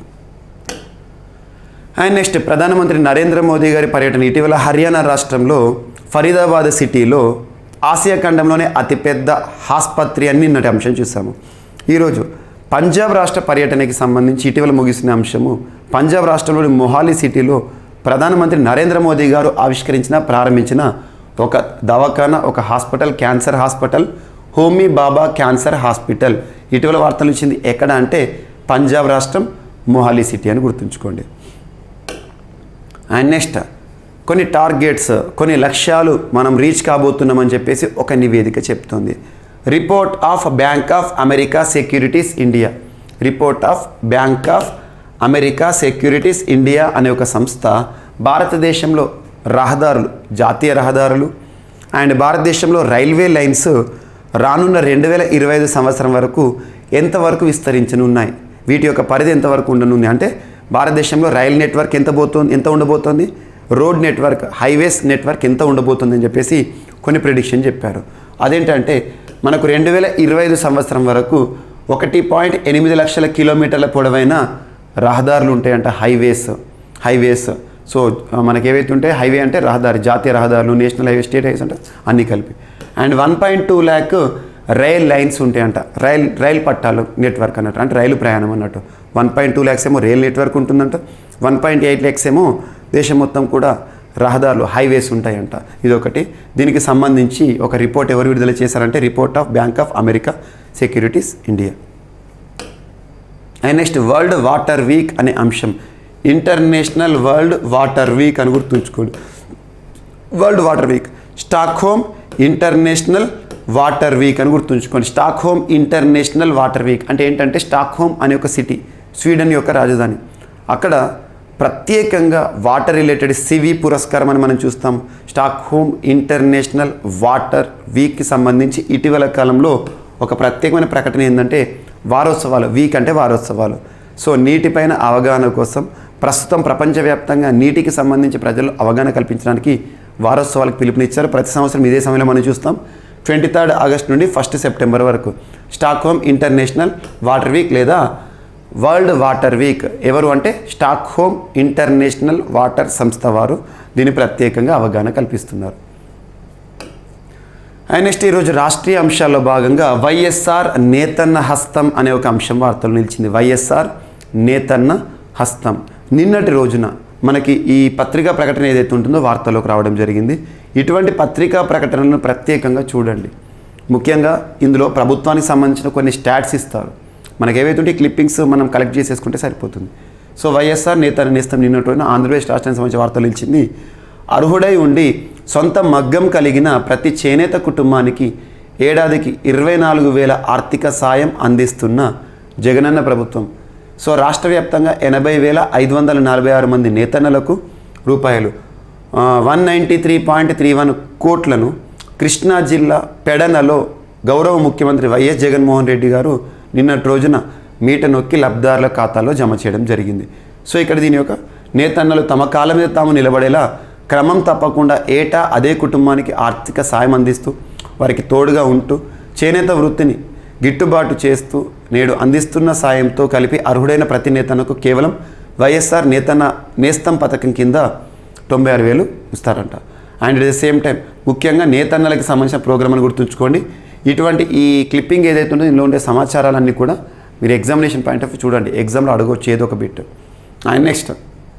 అండ్ నెక్స్ట్ ప్రధానమంత్రి నరేంద్ర మోదీ గారి పర్యటన ఇటీవల హర్యానా రాష్ట్రంలో ఫరీదాబాద్ సిటీలో ఆసియా ఖండంలోనే అతిపెద్ద ఆసుపత్రి అని నిన్నటి అంశం చూసాము ఈరోజు పంజాబ్ రాష్ట్ర పర్యటనకి సంబంధించి ఇటీవల ముగిసిన అంశము పంజాబ్ రాష్ట్రంలోని మొహాలీ సిటీలో ప్రధానమంత్రి నరేంద్ర మోదీ గారు ఆవిష్కరించిన ప్రారంభించిన ఒక దవాఖానా ఒక hospital cancer hospital Homi Bhabha cancer hospital ఇటీవల వార్తలు ఇచ్చింది ఎక్కడ అంటే పంజాబ్ రాష్ట్రం మొహాలీ సిటీ అని గుర్తుంచుకోండి అండ్ నెక్స్ట్ కొన్ని టార్గెట్స్ కొన్ని లక్ష్యాలు మనం రీచ్ కాబోతున్నామని చెప్పేసి ఒక నివేదిక చెప్తుంది report of Bank of America Securities India report of Bank of America Securities India అనే ఒక సంస్థ భారతదేశంలో రహదారులు జాతీయ రహదారులు అండ్ భారతదేశంలో రైల్వే లైన్స్ రానున్న రెండు వేల ఇరవై ఐదు సంవత్సరం వరకు ఎంతవరకు విస్తరించనున్నాయి వీటి యొక్క పరిధి ఎంతవరకు ఉండనుంది అంటే భారతదేశంలో రైల్ నెట్వర్క్ ఎంత పోతుంది ఎంత ఉండబోతోంది రోడ్ నెట్వర్క్ హైవేస్ నెట్వర్క్ ఎంత ఉండబోతుంది అని చెప్పేసి కొన్ని ప్రిడిక్షన్ చెప్పారు అదేంటంటే మనకు రెండు వేల ఇరవై ఐదు సంవత్సరం వరకు ఒకటి పాయింట్ ఎనిమిది లక్షల కిలోమీటర్ల పొడవైన రహదారులు ఉంటాయంట హైవేస్ హైవేస్ సో మనకి ఏవైతే ఉంటాయి హైవే అంటే రహదారి జాతీయ రహదారులు నేషనల్ హైవే స్టేట్ హైవేస్ అంటే అన్నీ కలిపి and one point two lakh rail lines ఉంటాయంట రైల్ రైలు పట్టాలు నెట్వర్క్ అన్నట్టు అంటే రైలు ప్రయాణం అన్నట్టు వన్ పాయింట్ టూ ల్యాక్స్ ఏమో రైల్ నెట్వర్క్ ఉంటుందంట వన్ పాయింట్ ఎయిట్ ల్యాక్స్ ఏమో దేశం మొత్తం కూడా రహదారులు హైవేస్ ఉంటాయంట ఇదొకటి దీనికి సంబంధించి ఒక రిపోర్ట్ ఎవరు విడుదల చేశారంటే report of Bank of America Securities India and next world water week అనే అంశం ఇంటర్నేషనల్ వరల్డ్ వాటర్ వీక్ అని గుర్తుంచుకోండి world water week Stockholm international water week అని గుర్తుంచుకోండి Stockholm international water week అంటే ఏంటంటే స్టాక్ హోమ్ అనే ఒక సిటీ స్వీడన్ యొక్క రాజధాని అక్కడ ప్రత్యేకంగా వాటర్ రిలేటెడ్ సివి పురస్కారం అని మనం చూస్తాం స్టాక్ హోమ్ ఇంటర్నేషనల్ వాటర్ వీక్కి సంబంధించి ఇటీవల కాలంలో ఒక ప్రత్యేకమైన ప్రకటన ఏంటంటే వారోత్సవాలు వీక్ అంటే వారోత్సవాలు సో నీటిపైన అవగాహన కోసం ప్రస్తుతం ప్రపంచవ్యాప్తంగా నీటికి సంబంధించి ప్రజలు అవగాహన కల్పించడానికి వారోత్సవాలకు పిలుపునిచ్చారు ప్రతి సంవత్సరం ఇదే సమయంలో మనం చూస్తాం ట్వంటీ థర్డ్ ఆగస్ట్ నుండి ఫస్ట్ సెప్టెంబర్ వరకు స్టాక్హోమ్ ఇంటర్నేషనల్ వాటర్ వీక్ లేదా వరల్డ్ వాటర్ వీక్ ఎవరు అంటే స్టాక్హోమ్ ఇంటర్నేషనల్ వాటర్ సంస్థ వారు దీన్ని ప్రత్యేకంగా అవగాహన కల్పిస్తున్నారు అండ్ నెక్స్ట్ ఈరోజు రాష్ట్రీయ అంశాల్లో భాగంగా వైఎస్ఆర్ నేతన్న హస్తం అనే ఒక అంశం వార్తలు నిలిచింది వైఎస్ఆర్ నేతన్న హస్తం నిన్నటి రోజున మనకి ఈ పత్రికా ప్రకటన ఏదైతే ఉంటుందో వార్తల్లోకి రావడం జరిగింది ఇటువంటి పత్రికా ప్రకటనలను ప్రత్యేకంగా చూడండి ముఖ్యంగా ఇందులో ప్రభుత్వానికి సంబంధించిన కొన్ని స్టాట్స్ ఇస్తారు మనకి ఏవైతే ఉంటే క్లిప్పింగ్స్ మనం కలెక్ట్ చేసేసుకుంటే సరిపోతుంది సో వైఎస్ఆర్ నేతన్న నేస్తం నిన్నటి రోజున ఆంధ్రప్రదేశ్ రాష్ట్రానికి సంబంధించిన వార్తలు నిలిచింది అర్హుడై ఉండి సొంత మగ్గం కలిగిన ప్రతి చేనేత కుటుంబానికి ఏడాదికి ఇరవై నాలుగు వేల ఆర్థిక సాయం అందిస్తున్న జగనన్న ప్రభుత్వం సో రాష్ట్ర వ్యాప్తంగా ఎనభై వేల ఐదు వందల నలభై ఆరు మంది నేతన్నలకు రూపాయలు one ninety three point three one కోట్లను కృష్ణా జిల్లా పెడనలో గౌరవ ముఖ్యమంత్రి వైఎస్ జగన్మోహన్ రెడ్డి గారు నిన్నటి రోజున మీట నొక్కి లబ్ధిదారుల ఖాతాలో జమ చేయడం జరిగింది సో ఇక్కడ దీని యొక్క నేతన్నలు తమ కాళ్ళ మీద తాము నిలబడేలా క్రమం తప్పకుండా ఏటా అదే కుటుంబానికి ఆర్థిక సాయం అందిస్తూ వారికి తోడుగా ఉంటూ చేనేత వృత్తిని గిట్టుబాటు చేస్తూ నేడు అందిస్తున్న సాయంతో కలిపి అర్హుడైన ప్రతి నేతనకు కేవలం వైఎస్ఆర్ నేతన్న నేస్తం పథకం కింద తొంభై ఆరు వేలు ఇస్తారంట and at the same time ముఖ్యంగా నేతన్నలకి సంబంధించిన ప్రోగ్రామ్ని గుర్తుంచుకోండి ఇటువంటి ఈ క్లిప్పింగ్ ఏదైతే ఉందో ఇందులో ఉండే సమాచారాలన్నీ కూడా మీరు ఎగ్జామినేషన్ పాయింట్ ఆఫ్ వ్యూ చూడండి ఎగ్జామ్లో అడగవచ్చు ఏదో ఒక బిట్ అండ్ నెక్స్ట్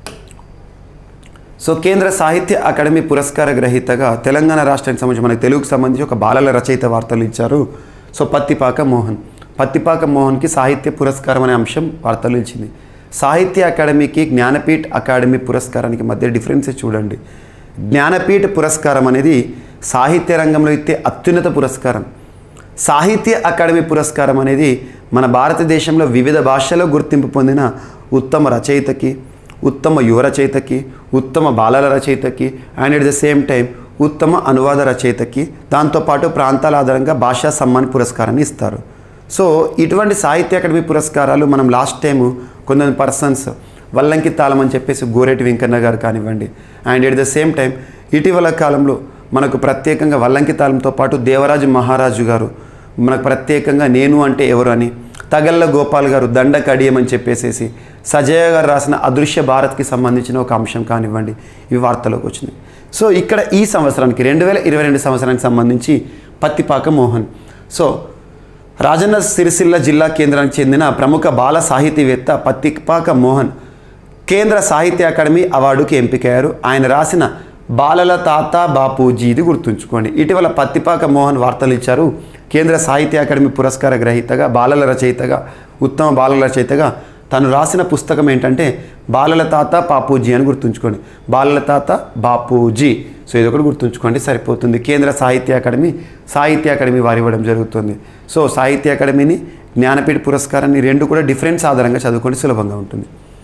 సో కేంద్ర సాహిత్య అకాడమీ పురస్కార గ్రహీతగా తెలంగాణ రాష్ట్రానికి సంబంధించి మనకి తెలుగుకు సంబంధించి ఒక బాలల రచయిత వార్తలు ఇచ్చారు సో పత్తిపాక మోహన్ పత్తిపాక మోహన్కి సాహిత్య పురస్కారం అనే అంశం వార్తలు ఇచ్చింది సాహిత్య అకాడమీకి జ్ఞానపీఠ్ అకాడమీ పురస్కారానికి మధ్య డిఫరెన్స్ చూడండి జ్ఞానపీఠ పురస్కారం అనేది సాహిత్య రంగంలో ఇచ్చే అత్యున్నత పురస్కారం సాహిత్య అకాడమీ పురస్కారం అనేది మన భారతదేశంలో వివిధ భాషల్లో గుర్తింపు పొందిన ఉత్తమ రచయితకి ఉత్తమ యువ రచయితకి ఉత్తమ బాలల రచయితకి and at the same time ఉత్తమ అనువాద రచయితకి దాంతోపాటు ప్రాంతాల ఆధారంగా భాషా సమ్మాన్ పురస్కారాన్ని ఇస్తారు సో ఇటువంటి సాహిత్య అకాడమీ పురస్కారాలు మనం లాస్ట్ టైము కొందరు పర్సన్స్ వల్లంకి తాళం అని చెప్పేసి గోరేటి వెంకన్న గారు కానివ్వండి and at the same time ఇటీవల కాలంలో మనకు ప్రత్యేకంగా వల్లంకి తాళంతో పాటు దేవరాజు మహారాజు గారు మనకు ప్రత్యేకంగా నేను అంటే ఎవరు అని తగల్ల గోపాల్ గారు దండ కడియం అని చెప్పేసేసి సజయ గారు రాసిన అదృశ్య భారత్కి సంబంధించిన ఒక అంశం కానివ్వండి ఇవి వార్తలోకి వచ్చినాయి సో ఇక్కడ ఈ సంవత్సరానికి రెండు వేల ఇరవై రెండు సంవత్సరానికి సంబంధించి పత్తిపాక మోహన్ సో రాజన్న సిరిసిల్ల జిల్లా కేంద్రానికి చెందిన ప్రముఖ బాల సాహితీవేత్త పత్తిపాక మోహన్ కేంద్ర సాహిత్య అకాడమీ అవార్డుకి ఎంపికయ్యారు ఆయన రాసిన బాలల తాత బాపూజీ ఇది గుర్తుంచుకోండి ఇటీవల పత్తిపాక మోహన్ వార్తలు ఇచ్చారు కేంద్ర సాహిత్య అకాడమీ పురస్కార గ్రహీతగా బాలల రచయితగా ఉత్తమ బాలల రచయితగా తను రాసిన పుస్తకం ఏంటంటే బాలల తాత బాపూజీ అని గుర్తుంచుకోండి బాలల తాత బాపూజీ సో ఇది ఒకటి గుర్తుంచుకోండి సరిపోతుంది కేంద్ర సాహిత్య అకాడమీ సాహిత్య అకాడమీ వారు ఇవ్వడం జరుగుతుంది సో సాహిత్య అకాడమీని జ్ఞానపీఠ పురస్కారాన్ని రెండు కూడా డిఫరెన్స్ ఆధారంగా చదువుకోండి సులభంగా ఉంటుంది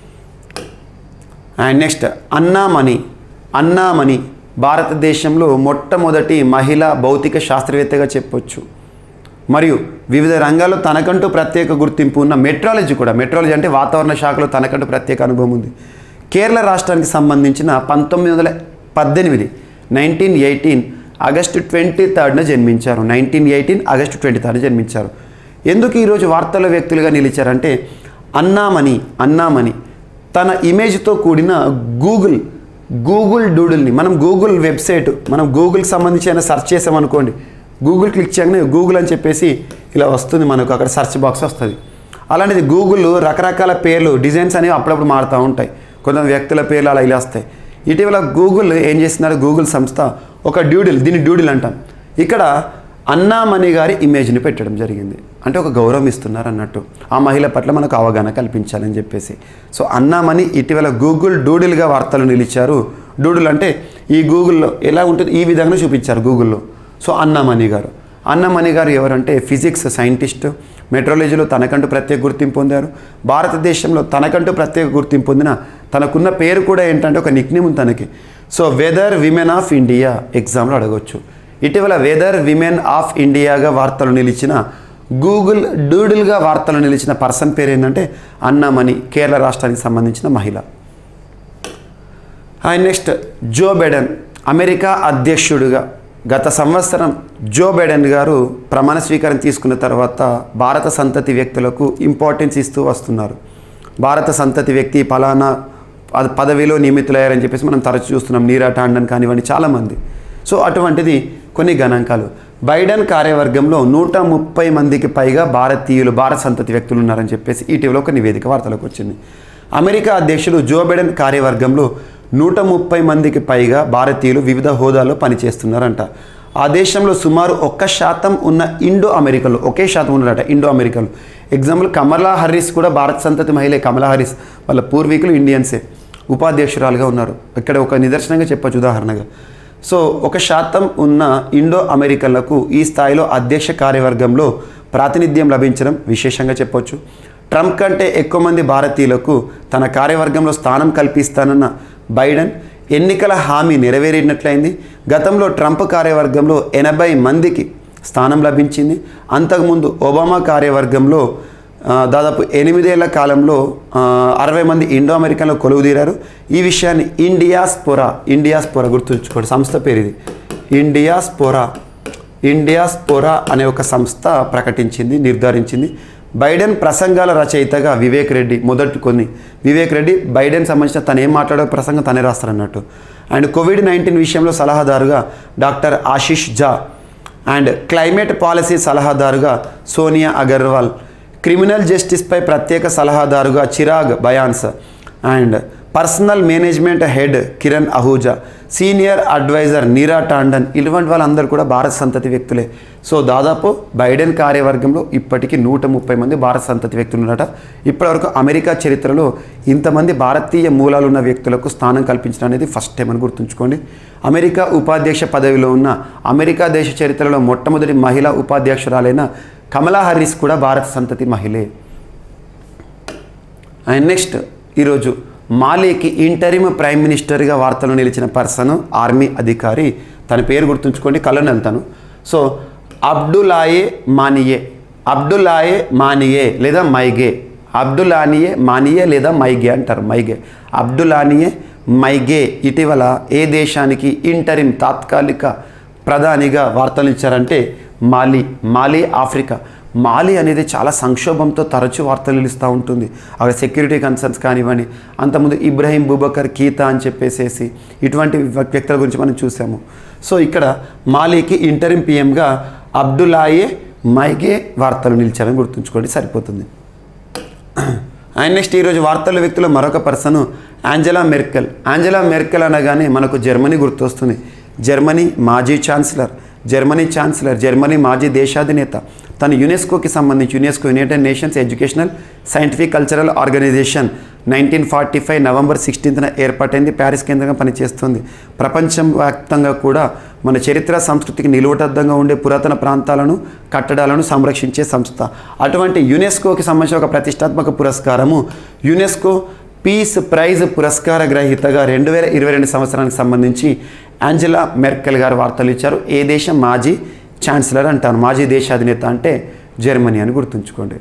అండ్ నెక్స్ట్ అన్నామణి అన్నామణి భారతదేశంలో మొట్టమొదటి మహిళా భౌతిక శాస్త్రవేత్తగా చెప్పొచ్చు మరియు వివిధ రంగాల్లో తనకంటూ ప్రత్యేక గుర్తింపు ఉన్న మెట్రాలజీ కూడా మెట్రాలజీ అంటే వాతావరణ శాఖలో తనకంటూ ప్రత్యేక అనుభవం ఉంది కేరళ రాష్ట్రానికి సంబంధించిన పంతొమ్మిది వందల పద్దెనిమిది నైన్టీన్ ఎయిటీన్ ఆగస్టు ట్వంటీ థర్డ్న జన్మించారు nineteen eighteen August twenty third జన్మించారు ఎందుకు ఈరోజు వార్తల వ్యక్తులుగా నిలిచారంటే అన్నామణి అన్నామణి తన ఇమేజ్తో కూడిన గూగుల్ గూగుల్ డూడుల్ని మనం గూగుల్ వెబ్సైట్ మనం గూగుల్కి సంబంధించి అయినా సెర్చ్ చేసామనుకోండి గూగుల్ క్లిక్ చేయగానే గూగుల్ అని చెప్పేసి ఇలా వస్తుంది మనకు అక్కడ సెర్చ్ బాక్స్ వస్తుంది అలాంటిది గూగుల్ రకరకాల పేర్లు డిజైన్స్ అనేవి అప్పుడప్పుడు మారుతూ ఉంటాయి కొంతమంది వ్యక్తుల పేర్లు అలా ఇలా వస్తాయి ఇటీవల గూగుల్ ఏం చేస్తున్నారు గూగుల్ సంస్థ ఒక డ్యూడిల్ దీన్ని డ్యూడిల్ అంటాం ఇక్కడ అన్నామణి గారి ఇమేజ్ని పెట్టడం జరిగింది అంటే ఒక గౌరవం ఇస్తున్నారు అన్నట్టు ఆ మహిళ పట్ల మనకు అవగాహన కల్పించాలని చెప్పేసి సో అన్నామణి ఇటీవల గూగుల్ డూడిల్గా వార్తలు నిలిచారు డూడిల్ అంటే ఈ గూగుల్లో ఎలా ఉంటుంది ఈ విధంగా చూపించారు గూగుల్లో సో అన్నామణి గారు అన్నమణి గారు ఎవరంటే ఫిజిక్స్ సైంటిస్ట్ మెట్రాలజీలో తనకంటూ ప్రత్యేక గుర్తింపు పొందారు భారతదేశంలో తనకంటూ ప్రత్యేక గుర్తింపు పొందిన తనకున్న పేరు కూడా ఏంటంటే ఒక నిక్నేమ్ ఉంది తనకి so weather women of India ఎగ్జామ్లో అడగవచ్చు ఇటీవల వెదర్ విమెన్ ఆఫ్ ఇండియాగా వార్తలు నిలిచిన గూగుల్ డూడిల్గా వార్తలు నిలిచిన పర్సన్ పేరు ఏంటంటే అన్నమణి కేరళ రాష్ట్రానికి సంబంధించిన మహిళ and next Joe Biden America అధ్యక్షుడిగా గత సంవత్సరం జో బైడెన్ గారు ప్రమాణ స్వీకారం తీసుకున్న తర్వాత భారత సంతతి వ్యక్తులకు ఇంపార్టెన్స్ ఇస్తూ వస్తున్నారు భారత సంతతి వ్యక్తి ఫలానా పద- పదవిలో నియమితులయ్యారని చెప్పేసి మనం తరచు చూస్తున్నాం నీరా టాండన్ కానివ్వండి చాలామంది సో అటువంటిది కొన్ని గణాంకాలు బైడెన్ కార్యవర్గంలో నూట ముప్పై మందికి పైగా భారతీయులు భారత సంతతి వ్యక్తులు ఉన్నారని చెప్పేసి ఇటీవల ఒక నివేదిక వార్తలకు వచ్చింది అమెరికా అధ్యక్షుడు జో బైడెన్ కార్యవర్గంలో నూట ముప్పై మందికి పైగా భారతీయులు వివిధ హోదాల్లో పనిచేస్తున్నారంట ఆ దేశంలో సుమారు ఒక్క శాతం ఉన్న ఇండో అమెరికన్లు ఒకే శాతం ఉన్నారట ఇండో అమెరికన్లు ఎగ్జాంపుల్ కమలా హర్రిస్ కూడా భారత సంతతి మహిళే కమలా హర్రిస్ వాళ్ళ పూర్వీకులు ఇండియన్సే ఉపాధ్యక్షురాలుగా ఉన్నారు ఇక్కడ ఒక నిదర్శనంగా చెప్పొచ్చు ఉదాహరణగా సో ఒక శాతం ఉన్న ఇండో అమెరికన్లకు ఈ స్థాయిలో అధ్యక్ష కార్యవర్గంలో ప్రాతినిధ్యం లభించడం విశేషంగా చెప్పొచ్చు ట్రంప్ కంటే ఎక్కువ మంది భారతీయులకు తన కార్యవర్గంలో స్థానం కల్పిస్తానన్న బైడెన్ ఎన్నికల హామీ నెరవేరినట్లయింది గతంలో ట్రంప్ కార్యవర్గంలో ఎనభై మందికి స్థానం లభించింది అంతకుముందు ఒబామా కార్యవర్గంలో ఆ, దాదాపు ఎనిమిదేళ్ల కాలంలో ఆ, అరవై మంది ఇండో అమెరికన్లో కొలువుదీరారు ఈ విషయాన్ని ఇండియాస్ పొరా ఇండియాస్ పొరా గుర్తుంచుకోండి సంస్థ పేరు ఇది ఇండియాస్ పొరా ఇండియాస్ పొరా అనే ఒక సంస్థ ప్రకటించింది నిర్ధారించింది బైడెన్ ప్రసంగాల రచయితగా వివేక్ రెడ్డి మొదటి కొన్ని వివేక్ రెడ్డి బైడెన్ సంబంధించిన తను ఏం మాట్లాడో ప్రసంగం తనే రాస్తారన్నట్టు అండ్ కోవిడ్ నైన్టీన్ విషయంలో సలహాదారుగా డాక్టర్ ఆశిష్ జా అండ్ క్లైమేట్ పాలసీ సలహాదారుగా సోనియా అగర్వాల్ క్రిమినల్ జస్టిస్పై ప్రత్యేక సలహాదారుగా Chirag Bains and personnel management head Kiran Ahuja senior adviser Neera Tanden ఇటువంటి వాళ్ళందరూ కూడా భారత సంతతి వ్యక్తులే సో దాదాపు బైడెన్ కార్యవర్గంలో ఇప్పటికీ నూట ముప్పై మంది భారత సంతతి వ్యక్తులు ఉన్నారట ఇప్పటివరకు అమెరికా చరిత్రలో ఇంతమంది భారతీయ మూలాలు ఉన్న వ్యక్తులకు స్థానం కల్పించడం అనేది ఫస్ట్ టైం అని గుర్తుంచుకోండి అమెరికా ఉపాధ్యక్ష పదవిలో ఉన్న అమెరికా దేశ చరిత్రలో మొట్టమొదటి మహిళా ఉపాధ్యక్షురాలైన కమలా హారిస్ కూడా భారత సంతతి మహిళే అండ్ నెక్స్ట్ ఈరోజు మాలీకి ఇంటరిమ్ ప్రైమ్ మినిస్టర్గా వార్తలు నిలిచిన పర్సన్ ఆర్మీ అధికారి తన పేరు గుర్తుంచుకోండి కలనల్ తను సో అబ్దులాయే మానియే అబ్దులాయే మానియే లేదా మైగే అబ్దులానియే మానియే లేదా మైగే అంటారు మైగే అబ్దులానియే మైగే ఇటీవల ఏ దేశానికి ఇంటరిమ్ తాత్కాలిక ప్రధానిగా వార్తలు ఇచ్చారంటే మాలి మాలి ఆఫ్రికా మాలి అనేది చాలా సంక్షోభంతో తరచూ వార్తలు నిలుస్తూ ఉంటుంది అక్కడ సెక్యూరిటీ కన్సర్న్స్ కానివ్వండి అంతకుముందు ఇబ్రహీం బుబకర్ కీతా అని చెప్పేసేసి ఇటువంటి వ్యక్తుల గురించి మనం చూసాము సో ఇక్కడ మాలీకి ఇంటరిం పిఎంగా అబ్దులాయే మైగే వార్తలు నిలిచారని గుర్తుంచుకోండి సరిపోతుంది అండ్ నెక్స్ట్ ఈరోజు వార్తల వ్యక్తిలో మరొక person Angela Merkel Angela Merkel అనగానే మనకు జర్మనీ గుర్తొస్తుంది జర్మనీ మాజీ ఛాన్సలర్ జర్మనీ ఛాన్సలర్ జర్మనీ మాజీ దేశాధినేత తను యునెస్కోకి సంబంధించి UNESCO United Nations educational scientific cultural organization nineteen forty five November సిక్స్టీన్త్న ఏర్పాటైంది ప్యారిస్ కేంద్రంగా పనిచేస్తుంది ప్రపంచం వ్యాప్తంగా కూడా మన చరిత్ర సంస్కృతికి నిలువటద్దంగా ఉండే పురాతన ప్రాంతాలను కట్టడాలను సంరక్షించే సంస్థ అటువంటి యునెస్కోకి సంబంధించిన ఒక ప్రతిష్టాత్మక పురస్కారము యునెస్కో పీస్ ప్రైజ్ పురస్కార గ్రహీతగా రెండు వేల ఇరవై రెండు సంవత్సరానికి సంబంధించి యాంజెలా మెర్కెల్ గారు వార్తలు ఇచ్చారు ఏ దేశం మాజీ ఛాన్సలర్ అంటారు మాజీ దేశాధినేత అంటే జర్మనీ అని గుర్తుంచుకోండి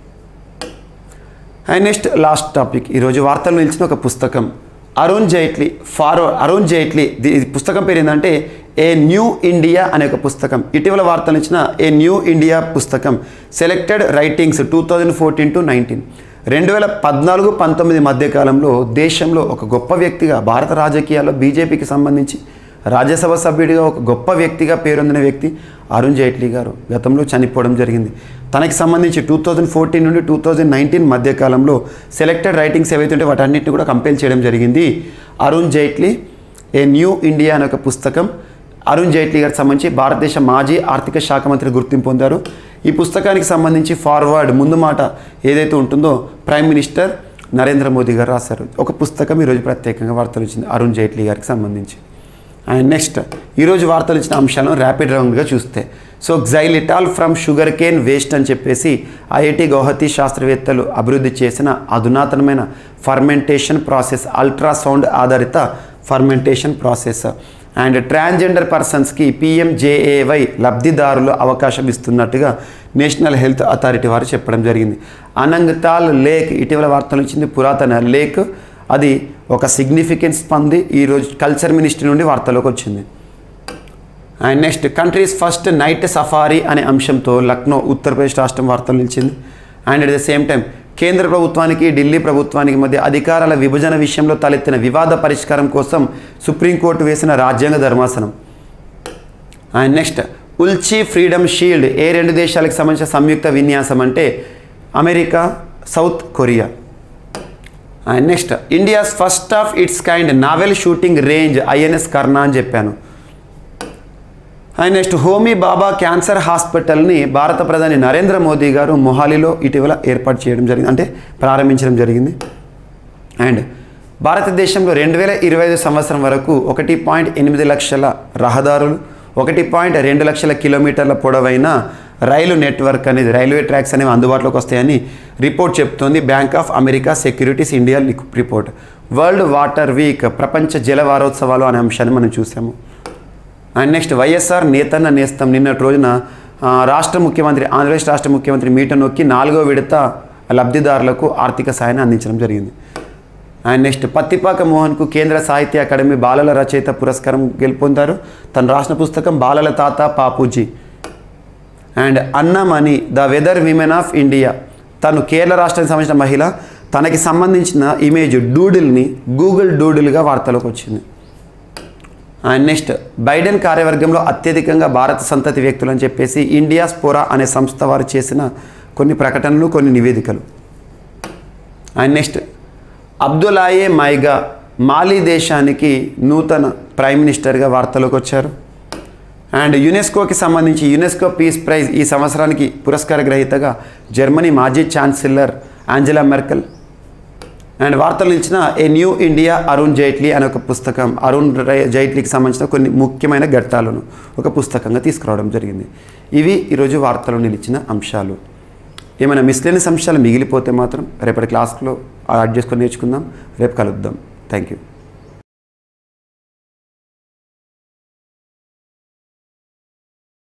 అండ్ నెక్స్ట్ లాస్ట్ టాపిక్ ఈరోజు వార్తలు నిలిచిన ఒక పుస్తకం అరుణ్ జైట్లీ ఫారో అరుణ్ జైట్లీ ది- ఈ పుస్తకం పేరు ఏంటంటే ఏ న్యూ ఇండియా అనే ఒక పుస్తకం ఇటీవల వార్తలు ఇచ్చిన ఏ న్యూ ఇండియా పుస్తకం selected writings two thousand fourteen to nineteen రెండు వేల పద్నాలుగు పంతొమ్మిది మధ్యకాలంలో దేశంలో ఒక గొప్ప వ్యక్తిగా భారత రాజకీయాల్లో బీజేపీకి సంబంధించి రాజ్యసభ సభ్యుడిగా ఒక గొప్ప వ్యక్తిగా పేరొందిన వ్యక్తి అరుణ్ జైట్లీ గారు గతంలో చనిపోవడం జరిగింది తనకి సంబంధించి టూ థౌజండ్ ఫోర్టీన్ నుండి టూ థౌజండ్ నైన్టీన్ మధ్యకాలంలో సెలెక్టెడ్ రైటింగ్స్ ఏవైతే ఉంటే వాటన్నిటిని కూడా కంపేల్ చేయడం జరిగింది Arun Jaitley a new India అనే ఒక పుస్తకం అరుణ్ జైట్లీ గారికి సంబంధించి భారతదేశ మాజీ ఆర్థిక శాఖ మంత్రి గుర్తింపు పొందారు ఈ పుస్తకానికి సంబంధించి ఫార్వర్డ్ ముందు మాట ఏదైతే ఉంటుందో ప్రైమ్ మినిస్టర్ నరేంద్ర మోదీ గారు రాశారు ఒక పుస్తకం ఈరోజు ప్రత్యేకంగా వార్తలు వచ్చింది అరుణ్ జైట్లీ గారికి సంబంధించి అండ్ నెక్స్ట్ ఈరోజు వార్తలు ఇచ్చిన అంశాలను ర్యాపిడ్ రౌండ్గా చూస్తే so xylitol from sugar cane waste అని చెప్పేసి ఐఐటి గౌహతి శాస్త్రవేత్తలు అభివృద్ధి చేసిన అధునాతనమైన ఫర్మెంటేషన్ ప్రాసెస్ అల్ట్రాసౌండ్ ఆధారిత ఫర్మెంటేషన్ ప్రాసెస్ అండ్ ట్రాన్స్జెండర్ పర్సన్స్కి పిఎంజేఏవై లబ్ధిదారులు అవకాశం ఇస్తున్నట్టుగా నేషనల్ హెల్త్ అథారిటీ వారు చెప్పడం జరిగింది అనంగతాల్ లేక్ ఇటీవల వార్తలు ఇచ్చింది పురాతన లేక్ అది ఒక సిగ్నిఫికెన్స్ పొంది ఈరోజు కల్చర్ మినిస్ట్రీ నుండి వార్తలోకి వచ్చింది and next countries first night safari అనే అంశంతో లక్నో ఉత్తరప్రదేశ్ రాష్ట్రం వార్తలు నిలిచింది and at the same time కేంద్ర ప్రభుత్వానికి ఢిల్లీ ప్రభుత్వానికి మధ్య అధికారాల విభజన విషయంలో తలెత్తిన వివాద పరిష్కారం కోసం సుప్రీంకోర్టు వేసిన రాజ్యాంగ ధర్మాసనం and next Ulchi Freedom Shield ఏ రెండు దేశాలకు సంబంధించిన సంయుక్త విన్యాసం అంటే America South Korea and next India's first of its kind naval shooting range INS Karna అని చెప్పాను and next Homi Bhabha cancer హాస్పిటల్ని భారత ప్రధాని నరేంద్ర మోదీ గారు మొహాలీలో ఇటీవల ఏర్పాటు చేయడం జరిగింది అంటే ప్రారంభించడం జరిగింది అండ్ భారతదేశంలో రెండు వేల ఇరవై ఐదు సంవత్సరం వరకు ఒకటి పాయింట్ ఎనిమిది లక్షల రహదారులు ఒకటి పాయింట్ రెండు లక్షల కిలోమీటర్ల పొడవైన రైలు నెట్వర్క్ అనేది రైల్వే ట్రాక్స్ అనేవి అందుబాటులోకి వస్తాయని రిపోర్ట్ చెప్తోంది Bank of America Securities India report world water week ప్రపంచ జల వారోత్సవాలు అనే అంశాన్ని మనం చూసాము అండ్ నెక్స్ట్ వైఎస్ఆర్ నేతన్న నేస్తం నిన్నటి రోజున ఆ, రాష్ట్ర ముఖ్యమంత్రి ఆంధ్రప్రదేశ్ రాష్ట్ర ముఖ్యమంత్రి మీట నొక్కి నాలుగో విడత లబ్ధిదారులకు ఆర్థిక సాయాన్ని అందించడం జరిగింది అండ్ నెక్స్ట్ పత్తిపాక మోహన్కు కేంద్ర సాహిత్య అకాడమీ బాలల రచయిత పురస్కారం గెలుపొందారు తను రాసిన పుస్తకం బాలల తాత Bapuji and Anna Mani the weather women of India తను కేరళ రాష్ట్రానికి సంబంధించిన మహిళ తనకి సంబంధించిన ఇమేజ్ డూడిల్ని గూగుల్ డూడిల్గా వార్తలోకి వచ్చింది అండ్ నెక్స్ట్ బైడెన్ కార్యవర్గంలో అత్యధికంగా భారత సంతతి వ్యక్తులు అని చెప్పేసి ఇండియా స్పోరా అనే సంస్థ వారు చేసిన కొన్ని ప్రకటనలు కొన్ని నివేదికలు అండ్ నెక్స్ట్ అబ్దులాయే మైగా మాలీ దేశానికి నూతన ప్రైమ్ మినిస్టర్గా వార్తలోకి వచ్చారు అండ్ యునెస్కోకి సంబంధించి యునెస్కో పీస్ ప్రైజ్ ఈ సంవత్సరానికి పురస్కార గ్రహీతగా జర్మనీ మాజీ ఛాన్సలర్ ఆంజెలా మెర్కల్ అండ్ వార్తలు ఇచ్చిన a new India Arun Jaitley అనే ఒక పుస్తకం అరుణ్ రై- జైట్లీకి సంబంధించిన కొన్ని ముఖ్యమైన ఘట్టాలను ఒక పుస్తకంగా తీసుకురావడం జరిగింది ఇవి ఈరోజు వార్తలు నిలిచిన అంశాలు ఏమైనా మిస్లేనియస్ అంశాలు మిగిలిపోతే మాత్రం రేపటి క్లాస్లో యాడ్ చేసుకొని నేర్చుకుందాం రేపు కలుద్దాం థ్యాంక్ యూ